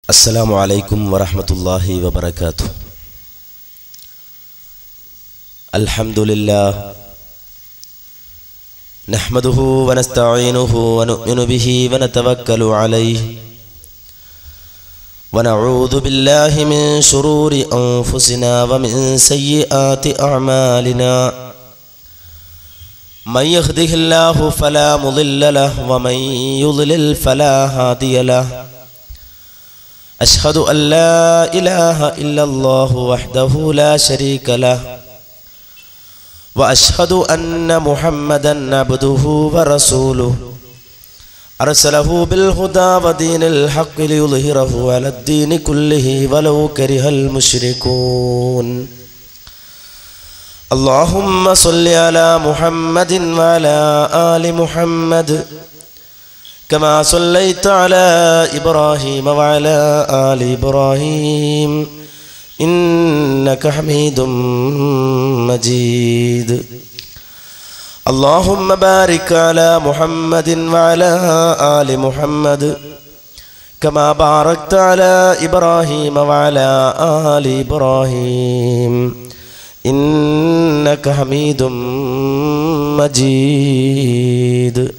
السلام عليكم ورحمة الله وبركاته الحمد لله نحمده ونستعينه ونؤمن به ونتوكل عليه ونعوذ بالله من شرور أنفسنا ومن سيئات أعمالنا من يهده الله فلا مضل له ومن يضلل فلا هادي له أشهد أن لا إله إلا الله وحده لا شريك له وأشهد أن محمدا عبده ورسوله أرسله بالهدى ودين الحق ليظهره على الدين كله ولو كره المشركون اللهم صل على محمد وعلى آل محمد كما صليت على إبراهيم وعلى آل إبراهيم إنك حميد مجيد اللهم بارك على محمد وعلى آل محمد كما باركت على إبراهيم وعلى آل إبراهيم إنك حميد مجيد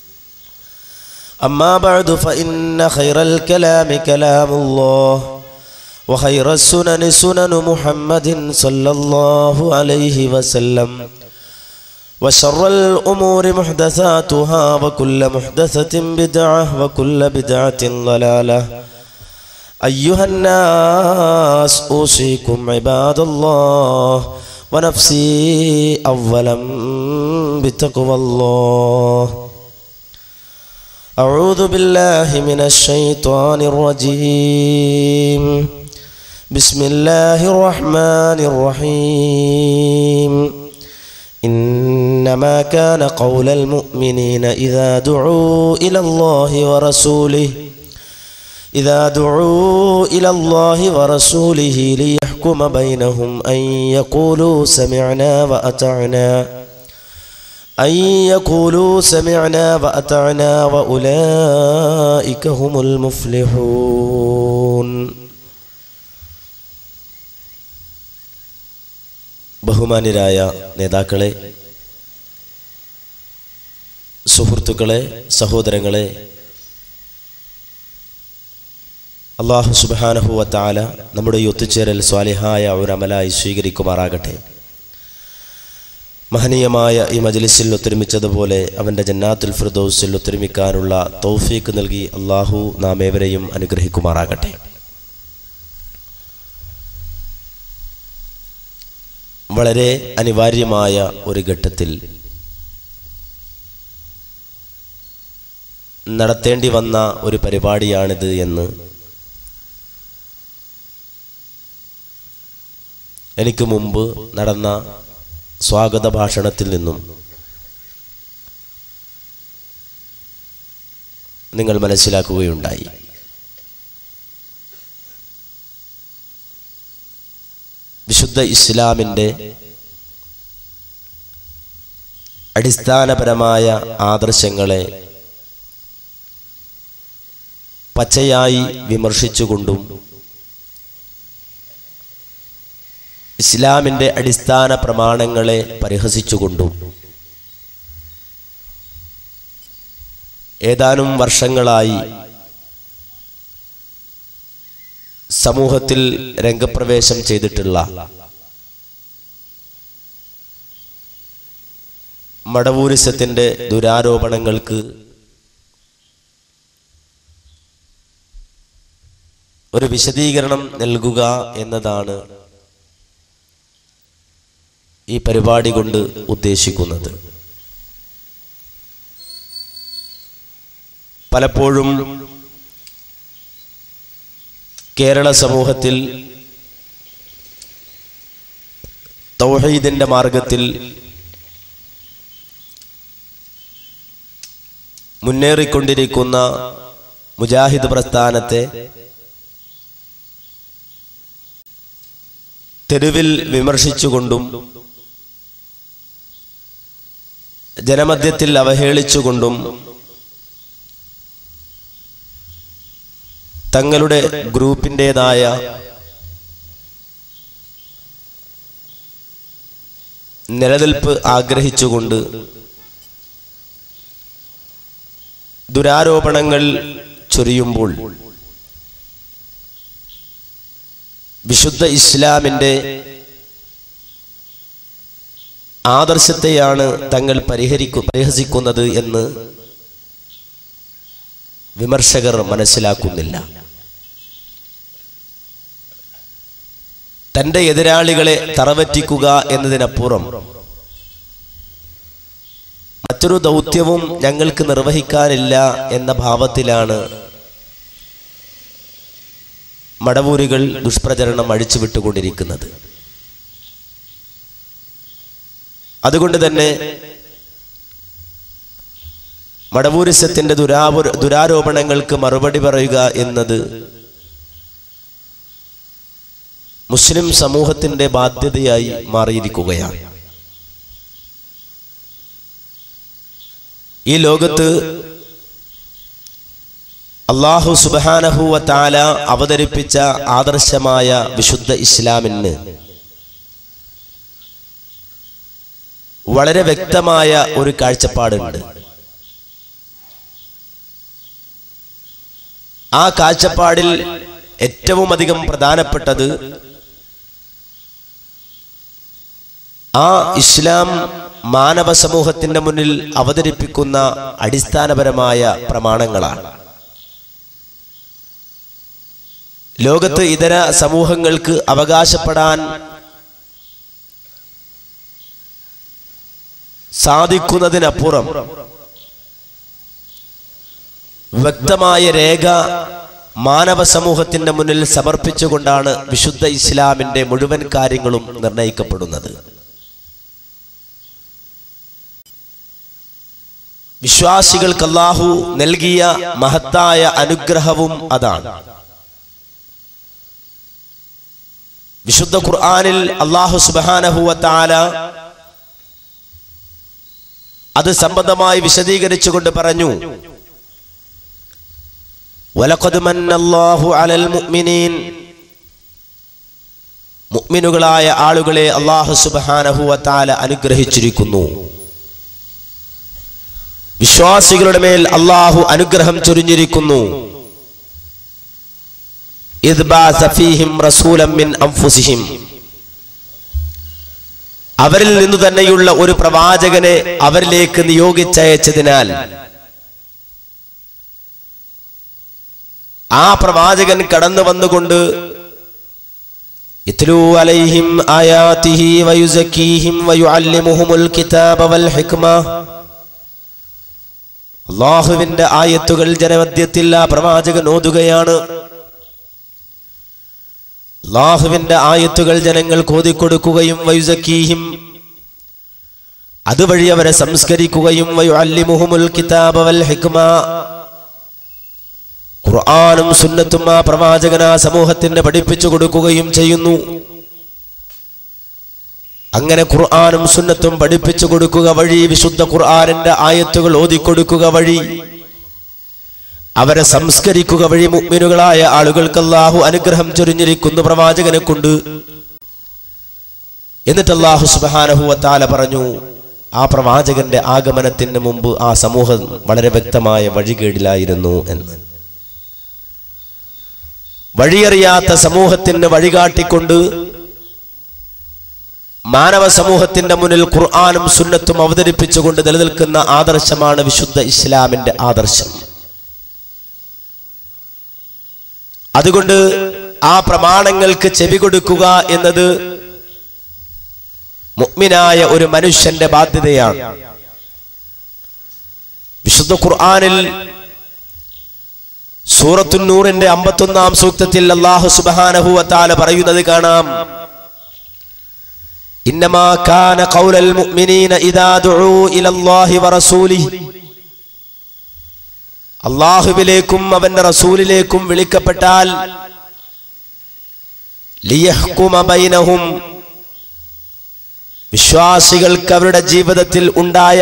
أما بعد فإن خير الكلام كلام الله وخير السنن سنن محمد صلى الله عليه وسلم وشر الأمور محدثاتها وكل محدثة بدعة وكل بدعة ضلالة أيها الناس أوصيكم عباد الله ونفسي أولا بتقوى الله أعوذ بالله من الشيطان الرجيم بسم الله الرحمن الرحيم إنما كان قول المؤمنين إذا دعوا إلى الله ورسوله إذا دعوا إلى الله ورسوله ليحكم بينهم أن يقولوا سمعنا وأطعنا أن يقولوا سمعنا وأطعنا وأولئك هم المفلحون ബഹുമാന്യരായ നേതാക്കളെ സുഹൃത്തുക്കളെ സഹോദരങ്ങളെ അള്ളാഹു സുബാനഹുവത്താല നമ്മുടെ ഈ ഒത്തുചേരൽ സ്വാലിഹായ ഒരു അമലായി സ്വീകരിക്കുമാറാകട്ടെ മഹനീയമായ ഈ മജ്ലിസിൽ ഒത്തൊരുമിച്ചതുപോലെ അവൻ്റെ ജന്നാത്തുൽ ഫിർദൌസിൽ ഒത്തൊരുമിക്കാനുള്ള തൗഫീക്ക് നൽകി അള്ളാഹു നാം ഏവരെയും അനുഗ്രഹിക്കുമാറാകട്ടെ വളരെ അനിവാര്യമായ ഒരു ഘട്ടത്തിൽ നടത്തേണ്ടി വന്ന ഒരു പരിപാടിയാണിത് എന്ന് എനിക്ക് മുമ്പ് നടന്ന സ്വാഗത ഭാഷണത്തിൽ നിന്നും നിങ്ങൾ മനസ്സിലാക്കുകയുണ്ടായി വിശുദ്ധ ഇസ്ലാമിൻ്റെ അടിസ്ഥാനപരമായ ആദർശങ്ങളെ പച്ചയായി വിമർശിച്ചുകൊണ്ടും ഇസ്ലാമിൻ്റെ അടിസ്ഥാന പ്രമാണങ്ങളെ പരിഹസിച്ചുകൊണ്ടും ഏതാനും വർഷങ്ങളായി സമൂഹത്തിൽ രംഗപ്രവേശം ചെയ്തിട്ടുള്ള മടവൂരിസത്തിൻ്റെ ദുരാരോപണങ്ങൾക്ക് ഒരു വിശദീകരണം നൽകുക എന്നതാണ് ഈ പരിപാടി കൊണ്ട് ഉദ്ദേശിക്കുന്നത് പലപ്പോഴും കേരള സമൂഹത്തിൽ തൗഹീദിന്റെ മാർഗത്തിൽ മുന്നേറിക്കൊണ്ടിരിക്കുന്ന മുജാഹിദ് പ്രസ്ഥാനത്തെ തെരുവിൽ വിമർശിച്ചുകൊണ്ടും ജനമധ്യത്തിൽ അവഹേളിച്ചുകൊണ്ടും തങ്ങളുടെ ഗ്രൂപ്പിൻ്റെതായ നിലനിൽപ്പ് ആഗ്രഹിച്ചുകൊണ്ട് ദുരാരോപണങ്ങൾ ചൊരിയുമ്പോൾ വിശുദ്ധ ഇസ്ലാമിൻ്റെ ആദർശത്തെയാണ് തങ്ങൾ പരിഹരിക്കു പരിഹസിക്കുന്നത് എന്ന് വിമർശകർ മനസ്സിലാക്കുന്നില്ല തന്റെ എതിരാളികളെ തറവറ്റിക്കുക എന്നതിനപ്പുറം മറ്റൊരു ദൗത്യവും ഞങ്ങൾക്ക് നിർവഹിക്കാനില്ല എന്ന ഭാവത്തിലാണ് മടവൂരികൾ ദുഷ്പ്രചരണം അഴിച്ചുവിട്ടുകൊണ്ടിരിക്കുന്നത് അതുകൊണ്ട് തന്നെ മടവൂരിസത്തിന്റെ ദുരാപ ദുരാരോപണങ്ങൾക്ക് മറുപടി പറയുക എന്നത് മുസ്ലിം സമൂഹത്തിന്റെ ബാധ്യതയായി മാറിയിരിക്കുകയാണ് ഈ ലോകത്ത് അള്ളാഹു സുബാനഹുവ താല അവതരിപ്പിച്ച ആദർശമായ വിശുദ്ധ ഇസ്ലാമിന് വളരെ വ്യക്തമായ ഒരു കാഴ്ചപ്പാടുണ്ട് ആ കാഴ്ചപ്പാടിൽ ഏറ്റവും അധികം പ്രധാനപ്പെട്ടത് ആ ഇസ്ലാം മാനവ സമൂഹത്തിന്റെ മുന്നിൽ അവതരിപ്പിക്കുന്ന അടിസ്ഥാനപരമായ പ്രമാണങ്ങളാണ് ലോകത്ത് ഇതര സമൂഹങ്ങൾക്ക് അവകാശപ്പെടാൻ സാധിക്കുന്നതിനപ്പുറം വ്യക്തമായ രേഖ മാനവ സമൂഹത്തിന്റെ മുന്നിൽ സമർപ്പിച്ചുകൊണ്ടാണ് വിശുദ്ധ ഇസ്ലാമിന്റെ മുഴുവൻ കാര്യങ്ങളും നിർണയിക്കപ്പെടുന്നത് വിശ്വാസികൾക്ക് അല്ലാഹു നൽകിയ മഹത്തായ അനുഗ്രഹവും അതാണ് വിശുദ്ധ ഖുർആനിൽ അള്ളാഹു സുബാനഹുവത്താല അത് സംബന്ധമായി വിശദീകരിച്ചുകൊണ്ട് പറഞ്ഞു വലഖദ് മന്നല്ലാഹു അലൽ മുഅ്മിനീൻ മുഅ്മിനുകളായ ആളുകളെ അള്ളാഹു സുബ്ഹാനഹു വതആല അനുഗ്രഹിച്ചിരിക്കുന്നു വിശ്വാസികളുടെ മേൽ അള്ളാഹു അനുഗ്രഹം ചൊരിഞ്ഞിരിക്കുന്നു ഇദ് ബഅസ ഫീഹിം റസൂലൻ മിൻ അൻഫുസിഹിം അവരിൽ നിന്നു തന്നെയുള്ള ഒരു പ്രവാചകനെ അവരിലേക്ക് നിയോഗിച്ചയച്ചതിനാൽ ആ പ്രവാചകൻ കടന്നു വന്നുകൊണ്ട് ഇത്ലൂ അലൈഹിം ആയാതിഹി വയുസക്കീഹിം വയുഅല്ലിമുഹുമുൽ കിതാബ വൽ ഹിക്മ അള്ളാഹുവിന്റെ ആയത്തുകൾ ജനമധ്യത്തിൽ ആ പ്രവാചകൻ ഓതുകയാണ് അള്ളാഹുവിന്റെ ആയത്തുകൾ ജനങ്ങൾ കോതിക്കൊടുക്കുകയും വയുസക്കീഹിം അതുവഴി അവരെ സംസ്കരിക്കുകയും വയുഅല്ലിമുഹുമുൽ കിതാബ വൽ ഹിക്മ ഖുർആാനും സുന്നത്തും ആ പ്രവാചകന സമൂഹത്തിന് പഠിപ്പിച്ചു കൊടുക്കുകയും ചെയ്യുന്നു അങ്ങനെ ഖുർആാനും സുന്നത്തും പഠിപ്പിച്ചു കൊടുക്കുക വഴി വിശുദ്ധ ഖുർആാനിന്റെ ആയത്തുകൾ ഓതിക്കൊടുക്കുക വഴി അവരെ സംസ്കരിക്കുക വഴി മുഗ്മിനുകളായ ആളുകൾക്ക് അല്ലാഹു അനുഗ്രഹം ചൊരിഞ്ഞിരിക്കുന്നു പ്രവാചകനെ കൊണ്ട് എന്നിട്ട് അല്ലാഹു സുബാനഹുവത്താല പറഞ്ഞു ആ പ്രവാചകന്റെ ആഗമനത്തിന് മുമ്പ് ആ സമൂഹം വളരെ വ്യക്തമായ വഴികേടിലായിരുന്നു എന്ന് വഴിയറിയാത്ത സമൂഹത്തിന് വഴികാട്ടിക്കൊണ്ട് മാനവ സമൂഹത്തിന്റെ മുന്നിൽ ഖുർആാനും സുന്നത്തും അവതരിപ്പിച്ചുകൊണ്ട് നിലനിൽക്കുന്ന ആദർശമാണ് വിശുദ്ധ ഇസ്ലാമിന്റെ ആദർശം അതുകൊണ്ട് ആ പ്രമാണങ്ങൾക്ക് ചെവി കൊടുക്കുക എന്നത് മുഗ്മിനായ ഒരു മനുഷ്യന്റെ ബാധ്യതയാണ് വിശുദ്ധ ഖുർആാനിൽ സൂറത്തുന്നൂറിന്റെ അമ്പത്തൊന്നാം സൂക്തത്തിൽ അള്ളാഹു സുബാനഹുവത്താല പറയുന്നത് കാണാം إنما كان قول المؤمنين إذا دعوا إلى الله ورسوله അള്ളാഹുവിലേക്കും അവന്റെ റസൂലിലേക്കും വിളിക്കപ്പെട്ടാൽ ലിയഹ്കുമ ബൈനഹും വിശ്വാസികൾക്ക് അവരുടെ ജീവിതത്തിൽ ഉണ്ടായ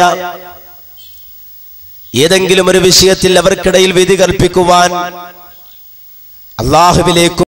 ഏതെങ്കിലും ഒരു വിഷയത്തിൽ അവർക്കിടയിൽ വിധി കൽപ്പിക്കുവാൻ അള്ളാഹുവിലേക്കും